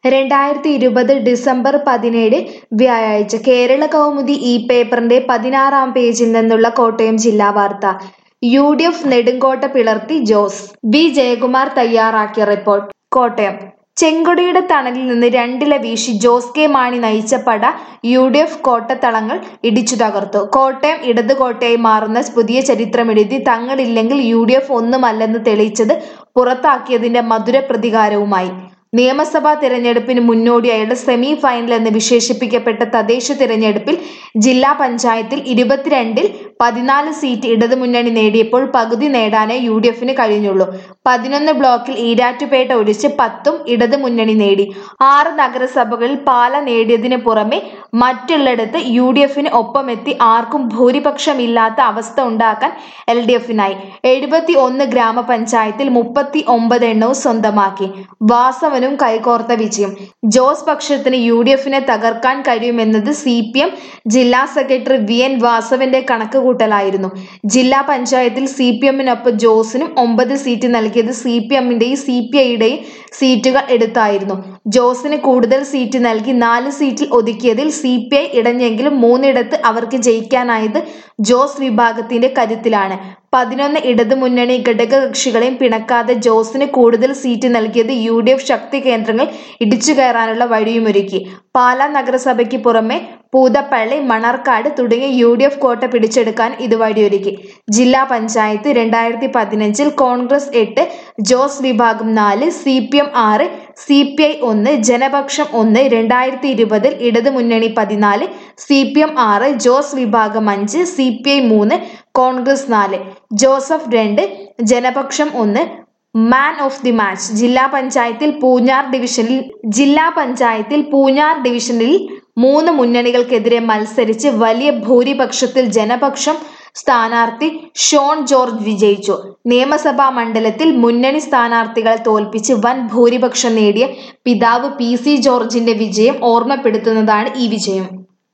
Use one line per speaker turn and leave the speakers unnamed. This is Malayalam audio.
രണ്ടായിരത്തി ഇരുപത് ഡിസംബർ പതിനേഴ് വ്യാഴാഴ്ച കേരള കൗമുദി ഈ പേപ്പറിന്റെ പതിനാറാം പേജിൽ നിന്നുള്ള കോട്ടയം ജില്ലാ വാർത്ത യു ഡി എഫ് നെടുങ്കോട്ട പിളർത്തി ജോസ് ബി ജയകുമാർ തയ്യാറാക്കിയ റിപ്പോർട്ട് കോട്ടയം ചെങ്കൊടിയുടെ തണലിൽ നിന്ന് രണ്ടില വീശി ജോസ് കെ മാണി നയിച്ച പട യു ഡി എഫ് കോട്ടത്തളങ്ങൾ ഇടിച്ചു തകർത്തു കോട്ടയം ഇടത് കോട്ടയായി മാറുന്ന പുതിയ ചരിത്രമെഴുതി തങ്ങളില്ലെങ്കിൽ യു ഡി എഫ് ഒന്നുമല്ലെന്ന് തെളിയിച്ചത് പുറത്താക്കിയതിന്റെ മധുര പ്രതികാരവുമായി നിയമസഭാ തിരഞ്ഞെടുപ്പിന് മുന്നോടിയായുള്ള സെമി ഫൈനൽ എന്ന് വിശേഷിപ്പിക്കപ്പെട്ട തദ്ദേശ തിരഞ്ഞെടുപ്പിൽ ജില്ലാ പഞ്ചായത്തിൽ ഇരുപത്തിരണ്ടിൽ പതിനാല് സീറ്റ് ഇടതുമുന്നണി നേടിയപ്പോൾ പകുതി നേടാനേ യു ഡി എഫിന് കഴിഞ്ഞുള്ളൂ പതിനൊന്ന് ബ്ലോക്കിൽ ഈരാറ്റുപേട്ട ഒഴിച്ച് പത്തും ഇടതുമുന്നണി നേടി ആറ് നഗരസഭകളിൽ പാല നേടിയതിന് പുറമെ മറ്റുള്ളിടത്ത് യു ഡി എഫിന് ഒപ്പമെത്തി ആർക്കും ഭൂരിപക്ഷമില്ലാത്ത അവസ്ഥ ഉണ്ടാക്കാൻ എൽ ഡി എഫിനായി എഴുപത്തി ഒന്ന് ഗ്രാമപഞ്ചായത്തിൽ മുപ്പത്തി ഒമ്പത് എണ്ണവും സ്വന്തമാക്കി വാസവനും കൈകോർത്ത വിജയം ജോസ് പക്ഷത്തിന് യു ഡി എഫിനെ തകർക്കാൻ കഴിയുമെന്നത് സി പി എം ജില്ലാ സെക്രട്ടറി വി എൻ വാസവന്റെ കണക്കുകൂട്ടലായിരുന്നു ജില്ലാ പഞ്ചായത്തിൽ സി പി എമ്മിനൊപ്പം ജോസിനും ഒമ്പത് സീറ്റ് നൽകിയത് സി പി എമ്മിന്റെയും സി പി ഐയുടെയും സീറ്റുകൾ എടുത്തായിരുന്നു ജോസിന് കൂടുതൽ സീറ്റ് നൽകി നാല് സീറ്റിൽ ഒതുക്കിയതിൽ സി പി ഐ ഇടഞ്ഞെങ്കിലും മൂന്നിടത്ത് അവർക്ക് ജയിക്കാനായത് ജോസ് വിഭാഗത്തിന്റെ കരുത്തിലാണ് പതിനൊന്ന് ഇടതുമുന്നണി ഘടകകക്ഷികളെയും പിണക്കാതെ ജോസിന് കൂടുതൽ സീറ്റ് നൽകിയത് യു ഡി എഫ് ശക്തി കേന്ദ്രങ്ങൾ ഇടിച്ചു കയറാനുള്ള വഴിയുമൊരുക്കി പാലാ നഗരസഭയ്ക്ക് പുറമെ പൂതപ്പള്ളി മണർക്കാട് തുടങ്ങിയ യു ഡി എഫ് കോട്ട പിടിച്ചെടുക്കാൻ ഇത് വഴിയൊരുക്കി ജില്ലാ പഞ്ചായത്ത് രണ്ടായിരത്തി പതിനഞ്ചിൽ കോൺഗ്രസ് എട്ട് ജോസ് വിഭാഗം നാല് സി പി എം ആറ് സി പി ഐ ഒന്ന് ജനപക്ഷം ഒന്ന് രണ്ടായിരത്തി ഇരുപതിൽ ഇടതുമുന്നണി പതിനാല് സി പി എം ആറ് ജോസ് വിഭാഗം അഞ്ച് സി പി ഐ മൂന്ന് കോൺഗ്രസ് നാല് ജോസഫ് രണ്ട് ജനപക്ഷം ഒന്ന് മാൻ ഓഫ് ദി മാച്ച് ജില്ലാ പഞ്ചായത്തിൽ പൂഞ്ഞാർ ഡിവിഷനിൽ ജില്ലാ പഞ്ചായത്തിൽ പൂഞ്ഞാർ ഡിവിഷനിൽ മൂന്ന് മുന്നണികൾക്കെതിരെ മത്സരിച്ച് വലിയ ഭൂരിപക്ഷത്തിൽ ജനപക്ഷം സ്ഥാനാർത്ഥി ഷോൺ ജോർജ് വിജയിച്ചു നിയമസഭാ മണ്ഡലത്തിൽ മുന്നണി സ്ഥാനാർത്ഥികളെ തോൽപ്പിച്ച് വൻ ഭൂരിപക്ഷം നേടിയ പിതാവ് പി സി ജോർജിന്റെ വിജയം ഓർമ്മപ്പെടുത്തുന്നതാണ് ഈ വിജയം